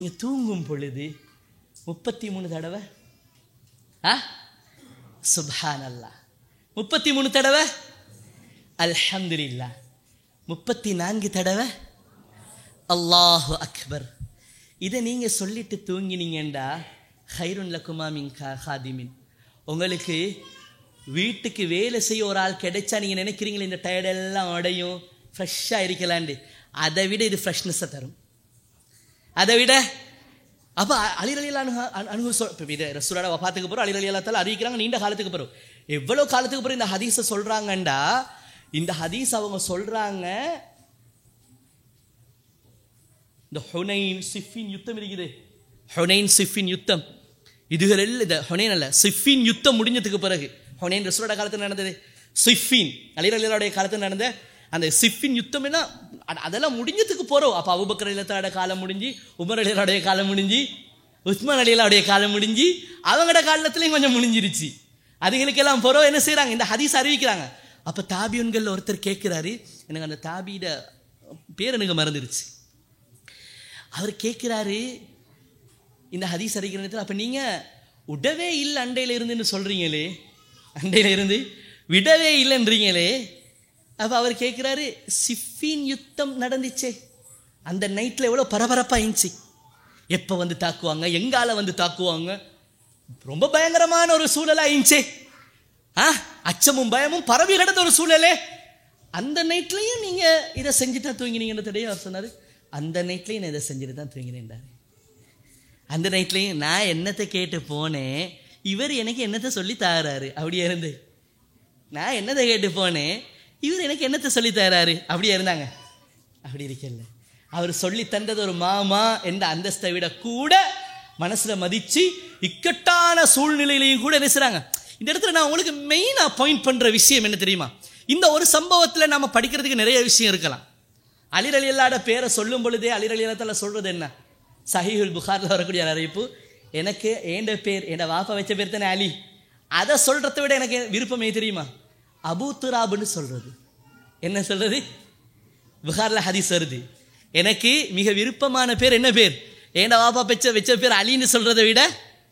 நீங்க தூங்கும் பொழுது முப்பத்தி மூணு தடவை ஆ சுப்ஹான் அல்லாஹ் முப்பத்தி மூணு தடவை அல்ஹம்துலில்லா முப்பத்தி நான்கு தடவை அல்லாஹு அக்பர் இதை நீங்க சொல்லிட்டு தூங்கினீங்கண்டா ஹைருன் லக்குமா மின் கா ஹாதிமின் உங்களுக்கு வீட்டுக்கு வேலை செய்ய ஒரு ஆள் கிடைச்சா நீங்க நினைக்கிறீங்களே இந்த டயர்டெல்லாம் உடையும் ஃப்ரெஷ்ஷாக இருக்கலாண்டு அதை விட இது ஃப்ரெஷ்னஸை தரும் அதை விட அப்போ அலிரலியல் அணுக அணுகு சொல் இப்போ இது ரசூலோட வபாத்துக்கு போகிறோம் அலிரலியலாத்தால் அறிவிக்கிறாங்க நீண்ட காலத்துக்கு பிறகு எவ்வளோ காலத்துக்கு பிறகு இந்த ஹதீஸை சொல்கிறாங்கண்டா இந்த ஹதீஸ் அவங்க சொல்கிறாங்க இந்த ஹொனைன் சிஃபின் யுத்தம் இருக்குது ஹொனைன் சிஃபின் யுத்தம் இதுகள் எல்லாம் இந்த ஹொனைன் அல்ல சிஃபின் யுத்தம் முடிஞ்சதுக்கு பிறகு ஹொனைன் ரசூலோட காலத்தில் நடந்தது சிஃபின் அலிரலியலுடைய காலத்தில் நடந்த அந்த சிஃபின் யுத்தம் என்ன அ- அதெல்லாம் முடிஞ்சதுக்கு போகிறோம் அப்போ அபுபக்கர் அலிலத்தோட காலம் முடிஞ்சு உமர் அலியலுடைய காலம் முடிஞ்சு உஸ்மான் அலியலாவுடைய காலம் முடிஞ்சு அவங்களோட காலத்துலேயும் கொஞ்சம் முடிஞ்சிருச்சு அதுகளுக்கெல்லாம் போகிறோம் என்ன செய்கிறாங்க இந்த ஹதீஸ் அறிவிக்கிறாங்க அப்போ தாபியன்கள் ஒருத்தர் கேட்குறாரு எனக்கு அந்த தாபியிட பேர் எனக்கு மறந்துடுச்சு அவர் கேட்குறாரு இந்த ஹதீஸ் அறிக்கிற நேரத்தில் அப்போ நீங்கள் விடவே இல்லை அண்டையில் இருந்துன்னு சொல்கிறீங்களே அண்டையில் இருந்து விடவே இல்லைன்றீங்களே அப்போ அவர் கேட்குறாரு சிஃபின் யுத்தம் நடந்துச்சே அந்த நைட்டில் எவ்வளோ பரபரப்பாக இருந்துச்சு எப்போ வந்து தாக்குவாங்க எங்கால வந்து தாக்குவாங்க ரொம்ப பயங்கரமான ஒரு சூழலாக இருந்துச்சே ஆ அச்சமும் பயமும் பரவி கிடந்த ஒரு சூழலே அந்த நைட்லையும் நீங்கள் இதை செஞ்சுட்டு தான் தூங்கினீங்கன்னு தெரியும் அவர் சொன்னார் அந்த நைட்லையும் நான் இதை செஞ்சுட்டு தான் தூங்கினேன்டாரு அந்த நைட்லையும் நான் என்னத்தை கேட்டு போனேன் இவர் எனக்கு என்னத்தை சொல்லி தாராரு அப்படியே இருந்து நான் என்னத்தை கேட்டு போனேன் இவர் எனக்கு என்னத்தை சொல்லி தராரு அப்படியே இருந்தாங்க அப்படி இருக்கல அவர் சொல்லி தந்தது ஒரு மாமா என்ற அந்தஸ்தை விட கூட மனசுல மதிச்சு இக்கட்டான சூழ்நிலையிலையும் கூட என்ன செய்றாங்க இந்த இடத்துல நான் உங்களுக்கு மெயினா பாயிண்ட் பண்ற விஷயம் என்ன தெரியுமா இந்த ஒரு சம்பவத்துல நாம படிக்கிறதுக்கு நிறைய விஷயம் இருக்கலாம் அலிர் அலி அல்லாட பேரை சொல்லும் பொழுதே அலிர் அலி அல்லாத்தால சொல்றது என்ன சஹீஹுல் புகாரில் வரக்கூடிய அறிவிப்பு எனக்கு ஏண்ட பேர் என் வாப்பா வச்ச பேர் தானே அலி அதை சொல்றதை விட எனக்கு விருப்பமே தெரியுமா அபூ துராபுன்னு சொல்றது என்ன சொல்றது புகாரில் ஹதீஸ் வருது எனக்கு மிக விருப்பமான பேர் என்ன பேர் ஏண்ட வாப்பா வச்ச வச்ச பேர் அலின்னு சொல்றதை விட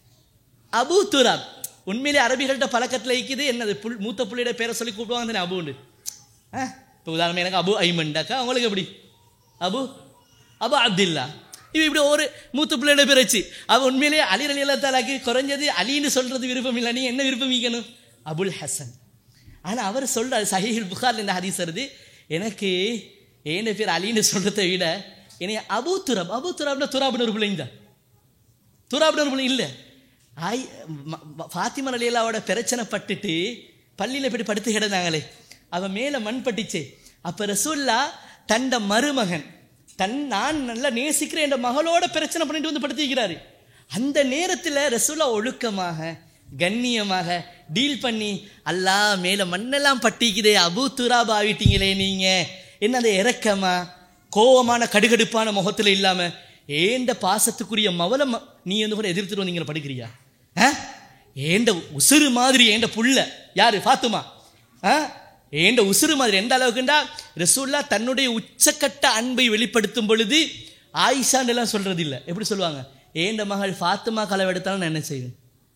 அபூ துராப் உண்மையிலே அரபிகள்கிட்ட பழக்கத்தில் இருக்குது என்னது புல் மூத்த புள்ளியோட பேரை சொல்லி கூப்பிடுவாங்க தானே அபுண்டு ஆ இப்போ உதாரணம் எனக்கு அபு ஐமண்டாக்கா அவங்களுக்கு எப்படி அபு அபு அப்துல்லா இப்போ இப்படி ஒரு மூத்த பிள்ளையோட பேர் வச்சு அவ உண்மையிலேயே அலி அலி அல்லா தாலாக்கு குறைஞ்சது அலின்னு சொல்றது விருப்பம் இல்லை நீ என்ன விருப்பம் வைக்கணும் அபுல் ஹசன் ஆனால் அவர் சொல்றாரு சஹீஹுல் புகார் இந்த ஹதீஸ் வருது எனக்கு ஏன பேர் அலின்னு சொல்றதை விட என்னை அபு துராப் அபு துராப்னா துராப்னு ஒரு பிள்ளைங்க தான் துராப்னு ஒரு பிள்ளை இல்லை ஆய் ம- ம- ஃபாத்திமா அலியலாவோட பிரச்சனை பட்டுட்டு பள்ளியில் இப்படி படுத்து கிடந்தாங்களே அவன் மேலே மண் பட்டுச்சே அப்போ ரசூல்லா தண்ட மருமகன் தன் நான் நல்லா நேசிக்கிற என் மகளோட பிரச்சனை பண்ணிட்டு வந்து படுத்திக்கிறாரு அந்த நேரத்தில் ரசூல்லா ஒழுக்கமாக கண்ணியமாக டீல் பண்ணி அல்லா மேலே மண்ணெல்லாம் பட்டிக்குதே அபு துராபா ஆகிட்டீங்களே நீங்கள் என்ன அந்த இறக்கமா கோவமான கடுகடுப்பான முகத்தில் இல்லாமல் ஏண்ட பாசத்துக்குரிய மவல ம- நீ வந்து கூட எதிர்த்துட்டு வந்தீங்க படிக்கிறியா ஆ? ஏண்ட உசுறு மாதிரி ஏண்ட புள்ள யாரு ஃபாத்துமா ஆ? ஏண்ட உசுறு மாதிரி எந்த அளவுக்குண்டா ரசூல்லா தன்னுடைய உச்சக்கட்ட அன்பை வெளிப்படுத்தும் பொழுது ஆயிஷான்னு எல்லாம் சொல்றது இல்ல எப்படி சொல்லுவாங்க ஏண்ட மகள் ஃபாத்துமா களவு எடுத்தாலும் நான் என்ன செய்வேன்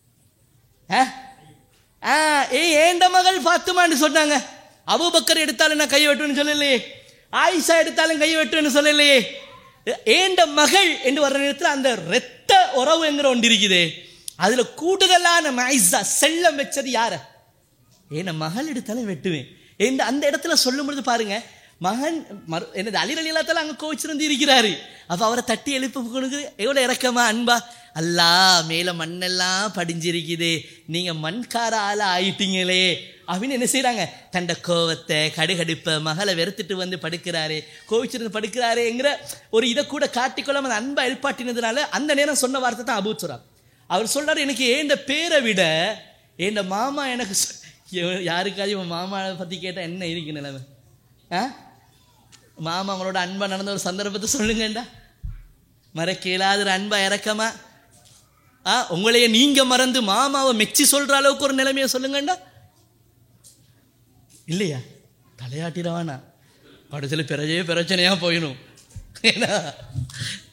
ஆ? ஆ, ஏ ஏண்ட மகள் ஃபாத்துமான்னு சொன்னாங்க அபூபக்கர் எடுத்தாலும் நான் கை வெட்டுவேன்னு சொல்லலையே ஆயிஷா எடுத்தாலும் கை வெட்டுவேன்னு சொல்லலையே ஏ- ஏண்ட மகள் என்று வர்ற நேரத்தில் அந்த இரத்த உறவு என்கிற ஒன்று இருக்குதே அதுல கூடுதலான மைசா செல்லம் வச்சது யார ஏன்னா மகள் எடுத்தாலும் வெட்டுவேன் இந்த அந்த இடத்துல சொல்லும் பொழுது பாருங்க மகன் மறு என்னது அலிர் அலிலாத்தால அங்கே கோவிச்சிருந்து இருக்கிறாரு அப்போ அவரை தட்டி எழுப்ப கொடுக்குது எவ்வளோ இறக்கமா அன்பா அல்லா மேலே மண்ணெல்லாம் படிஞ்சிருக்குது நீங்கள் மண்கார ஆளா ஆயிட்டீங்களே அப்படின்னு என்ன செய்கிறாங்க தண்ட கோவத்தை கடுகடுப்பை மகளை வெறுத்துட்டு வந்து படுக்கிறாரு கோவிச்சிருந்து படுக்கிறாருங்கிற ஒரு இதை கூட காட்டிக்கொள்ளாம அந்த அன்பை எழுப்பாட்டினதுனால அந்த நேரம் சொன்ன வார்த்தை தான் அபூச்சுரா அவர் சொல்றாரு எனக்கு ஏண்ட பேரை விட ஏண்ட மாமா எனக்கு சொ- எவ- யாருக்காவது இவன் மாமாவை பற்றி கேட்டால் என்ன இருக்கு நிலைமை ஆ மாமா அவங்களோட அன்பா நடந்த ஒரு சந்தர்ப்பத்தை சொல்லுங்கண்டா மறக்க இயலாத ஒரு அன்பா இறக்கமா ஆ உங்களையே நீங்க மறந்து மாமாவை மெச்சி சொல்ற அளவுக்கு ஒரு நிலைமையை சொல்லுங்கண்டா இல்லையா தலையாட்டிடவானா கடைசியில் பிரஜையே பிரச்சனையாக போயிடும் ஏன்னா